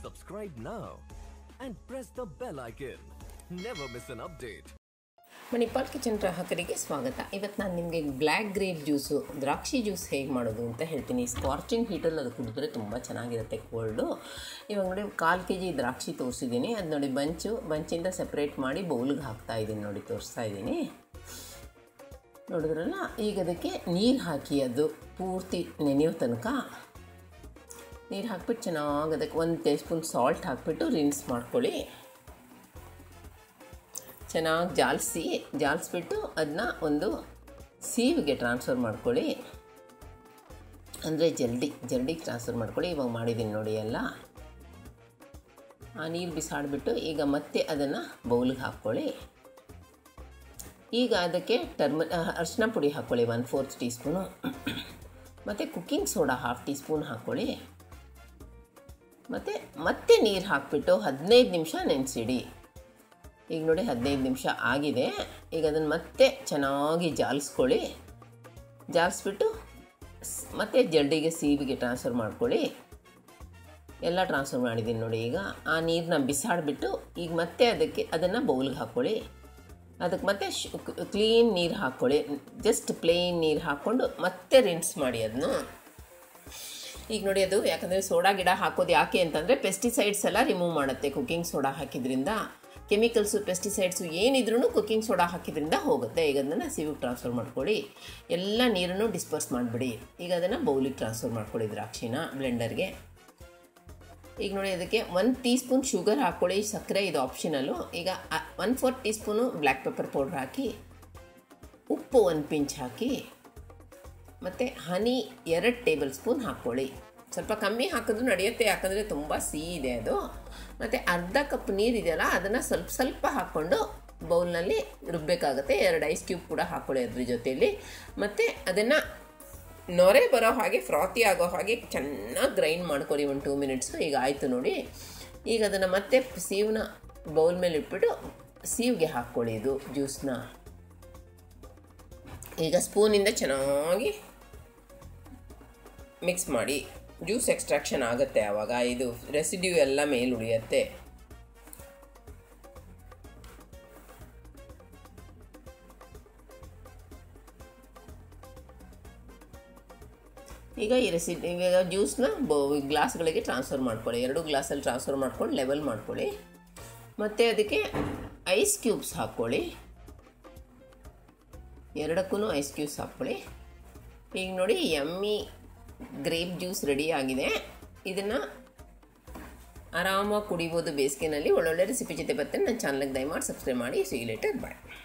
Subscribe now and press the bell icon. Never miss an update. Manipal kitchen ಗ್ರಾಹಕರಿಗೆ ಸ್ವಾಗತ ಇವತ್ತು ನಾನು ನಿಮಗೆ ಬ್ಲ್ಯಾಕ್ ಗ್ರೇಪ್ ಜ್ಯೂಸು ದ್ರಾಕ್ಷಿ ಜ್ಯೂಸ್ ಹೇಗೆ ಮಾಡೋದು ಅಂತ ಹೇಳ್ತೀನಿ ಸ್ಪಾರ್ಚಿಂಗ್ ಹೀಟಲ್ಲಿ ಅದು ಕುಡಿದ್ರೆ ತುಂಬ ಚೆನ್ನಾಗಿರುತ್ತೆ ಕೋಲ್ಡು ಇವಾಗ ನೋಡಿ ಕಾಲು ಕೆ ಜಿ ದ್ರಾಕ್ಷಿ ತೋರಿಸಿದ್ದೀನಿ ಅದು ನೋಡಿ ಬಂಚು ಬಂಚಿಂದ ಸಪ್ರೇಟ್ ಮಾಡಿ ಬೌಲ್ಗೆ ಹಾಕ್ತಾ ಇದ್ದೀನಿ ನೋಡಿ ತೋರಿಸ್ತಾ ಇದ್ದೀನಿ ನೋಡಿದ್ರಲ್ಲ ಈಗ ಅದಕ್ಕೆ ನೀರು ಹಾಕಿ ಅದು ಪೂರ್ತಿ ನೆನೆಯೋ ತನಕ ನೀರು ಹಾಕ್ಬಿಟ್ಟು ಚೆನ್ನಾಗಿ ಅದಕ್ಕೆ ಒಂದು ಟೀ ಸ್ಪೂನ್ ಸಾಲ್ಟ್ ಹಾಕ್ಬಿಟ್ಟು ರಿನ್ಸ್ ಮಾಡ್ಕೊಳ್ಳಿ ಚೆನ್ನಾಗಿ ಜಾಲಿಸಿ ಜಾಲಿಸ್ಬಿಟ್ಟು ಅದನ್ನ ಒಂದು ಸೀವಿಗೆ ಟ್ರಾನ್ಸ್ಫರ್ ಮಾಡ್ಕೊಳ್ಳಿ ಅಂದರೆ ಜಲ್ದಿ ಜಲ್ದಿಗೆ ಟ್ರಾನ್ಸ್ಫರ್ ಮಾಡ್ಕೊಳ್ಳಿ ಇವಾಗ ಮಾಡಿದ್ದೀನಿ ನೋಡಿ ಎಲ್ಲ ಆ ನೀರು ಬಿಸಾಡಿಬಿಟ್ಟು ಈಗ ಮತ್ತೆ ಅದನ್ನು ಬೌಲಿಗೆ ಹಾಕ್ಕೊಳ್ಳಿ ಈಗ ಅದಕ್ಕೆ ಟರ್ಮ ಅರಿಶಿನ ಪುಡಿ ಹಾಕ್ಕೊಳ್ಳಿ ಒನ್ ಫೋರ್ತ್ ಟೀ ಸ್ಪೂನು ಮತ್ತು cooking soda half teaspoon ಹಾಕ್ಕೊಳ್ಳಿ ಮತ್ತು ಮತ್ತೆ ನೀರು ಹಾಕ್ಬಿಟ್ಟು ಹದಿನೈದು ನಿಮಿಷ ನೆನೆಸಿಡಿ ಈಗ ನೋಡಿ ಹದಿನೈದು ನಿಮಿಷ ಆಗಿದೆ ಈಗ ಅದನ್ನು ಮತ್ತೆ ಚೆನ್ನಾಗಿ ಜಾಲಿಸ್ಕೊಳ್ಳಿ ಜಾಲಿಸ್ಬಿಟ್ಟು ಸ್- ಮತ್ತೆ ಜಲ್ಡಿಗೆ ಸೀಬಿಗೆ ಟ್ರಾನ್ಸ್ಫರ್ ಮಾಡ್ಕೊಳ್ಳಿ ಎಲ್ಲ ಟ್ರಾನ್ಸ್ಫರ್ ಮಾಡಿದ್ದೀನಿ ನೋಡಿ ಈಗ ಆ ನೀರನ್ನ ಬಿಸಾಡಿಬಿಟ್ಟು ಈಗ ಮತ್ತೆ ಅದಕ್ಕೆ ಅದನ್ನು ಬೌಲ್ಗೆ ಹಾಕ್ಕೊಳ್ಳಿ ಅದಕ್ಕೆ ಮತ್ತೆ ಕ್ಲೀನ್ ನೀರು ಹಾಕ್ಕೊಳ್ಳಿ ಜಸ್ಟ್ ಪ್ಲೇನ್ ನೀರು ಹಾಕ್ಕೊಂಡು ಮತ್ತೆ ರಿನ್ಸ್ ಮಾಡಿ ಅದನ್ನು ಈಗ ನೋಡಿ ಅದು ಯಾಕಂದರೆ ಸೋಡಾ ಗಿಡ ಹಾಕೋದು ಯಾಕೆ ಅಂತಂದರೆ ಪೆಸ್ಟಿಸೈಡ್ಸ್ ಎಲ್ಲ ರಿಮೂವ್ ಮಾಡುತ್ತೆ ಕುಕ್ಕಿಂಗ್ ಸೋಡಾ ಹಾಕಿದ್ರಿಂದ ಕೆಮಿಕಲ್ಸು ಪೆಸ್ಟಿಸೈಡ್ಸು ಏನಿದ್ರೂ ಕುಕ್ಕಿಂಗ್ ಸೋಡಾ ಹಾಕಿದ್ರಿಂದ ಹೋಗುತ್ತೆ ಈಗ ಅದನ್ನು ಸಿವಿಗೆ ಟ್ರಾನ್ಸ್ಫರ್ ಮಾಡ್ಕೊಳ್ಳಿ ಎಲ್ಲ ನೀರನ್ನು ಡಿಸ್ಪರ್ಸ್ ಮಾಡಿಬಿಡಿ ಈಗ ಅದನ್ನು ಬೌಲಿಗೆ ಟ್ರಾನ್ಸ್ಫರ್ ಮಾಡ್ಕೊಳ್ಳಿ ದ್ರಾಕ್ಷಿನ ಬ್ಲೆಂಡರ್ಗೆ ಈಗ ನೋಡಿ ಅದಕ್ಕೆ ಒನ್ ಟೀ ಸ್ಪೂನ್ ಶುಗರ್ ಹಾಕ್ಕೊಳ್ಳಿ ಸಕ್ಕರೆ ಇದು ಆಪ್ಷನಲ್ಲು ಈಗ one four teaspoon black pepper powder ಹಾಕಿ ಉಪ್ಪು ಒಂದು ಪಿಂಚ್ ಹಾಕಿ ಮತ್ತು ಹನಿ ಎರಡು ಟೇಬಲ್ ಸ್ಪೂನ್ ಹಾಕ್ಕೊಳ್ಳಿ ಸ್ವಲ್ಪ ಕಮ್ಮಿ ಹಾಕಿದ್ರು ನಡೆಯುತ್ತೆ ಯಾಕಂದರೆ ತುಂಬ ಸಿಹಿ ಇದೆ ಅದು ಮತ್ತು ಅರ್ಧ ಕಪ್ ನೀರಿದೆಯಲ್ಲ ಅದನ್ನು ಸ್ವಲ್ಪ ಸ್ವಲ್ಪ ಹಾಕ್ಕೊಂಡು ಬೌಲ್ನಲ್ಲಿ ರುಬ್ಬಬೇಕಾಗುತ್ತೆ ಎರಡು ಐಸ್ ಕ್ಯೂಬ್ ಕೂಡ ಹಾಕ್ಕೊಳ್ಳಿ ಅದ್ರ ಜೊತೆಯಲ್ಲಿ ಮತ್ತು ಅದನ್ನು ನೊರೆ ಬರೋ ಹಾಗೆ ಫ್ರಾತಿ ಆಗೋ ಹಾಗೆ ಚೆನ್ನಾಗಿ ಗ್ರೈಂಡ್ ಮಾಡ್ಕೊಳ್ಳಿ ಒಂದು ಟೂ ಮಿನಿಟ್ಸು ಈಗ ಆಯಿತು ನೋಡಿ ಈಗ ಅದನ್ನು ಮತ್ತೆ ಸೀವನ್ನ ಬೌಲ್ ಮೇಲೆ ಇಟ್ಬಿಟ್ಟು ಸೀವ್ಗೆ ಹಾಕ್ಕೊಳ್ಳಿ ಇದು ಜ್ಯೂಸನ್ನ ಈಗ ಸ್ಪೂನಿಂದ ಚೆನ್ನಾಗಿ ಮಿಕ್ಸ್ ಮಾಡಿ ಜ್ಯೂಸ್ ಎಕ್ಸ್ಟ್ರಾಕ್ಷನ್ ಆಗುತ್ತೆ ಆವಾಗ ಇದು ರೆಸಿಡ್ಯೂ ಎಲ್ಲ ಮೇಲೆ ಉಳಿಯುತ್ತೆ ಈಗ ಈ ರೆಸಿ ಈಗ ಜ್ಯೂಸ್ನ ಬ ಗ್ಲಾಸ್ಗಳಿಗೆ ಟ್ರಾನ್ಸ್ಫರ್ ಮಾಡ್ಕೊಳ್ಳಿ ಎರಡು ಗ್ಲಾಸಲ್ಲಿ ಟ್ರಾನ್ಸ್ಫರ್ ಮಾಡ್ಕೊಂಡು ಲೆವೆಲ್ ಮಾಡ್ಕೊಳ್ಳಿ ಮತ್ತು ಅದಕ್ಕೆ ಐಸ್ ಕ್ಯೂಬ್ಸ್ ಹಾಕ್ಕೊಳ್ಳಿ ಎರಡಕ್ಕೂ ಐಸ್ ಕ್ಯೂಬ್ಸ್ ಹಾಕ್ಕೊಳ್ಳಿ ಈಗ ನೋಡಿ ಎಮ್ಮಿ ಗ್ರೇಪ್ ಜ್ಯೂಸ್ ರೆಡಿ ಆಗಿದೆ ಇದನ್ನು ಆರಾಮಾಗಿ ಕುಡಿಬೋದು ಬೇಸಿಗೆನಲ್ಲಿ ಒಳ್ಳೊಳ್ಳೆ ರೆಸಿಪಿ ಜೊತೆ ಬರ್ತೀನಿ ನನ್ನ ಚಾನಲ್ಗೆ ದಯಮಾಡಿ ಸಬ್ಸ್ಕ್ರೈಬ್ ಮಾಡಿ ಸಿ ಲೇಟರ್ ಬಾಯ್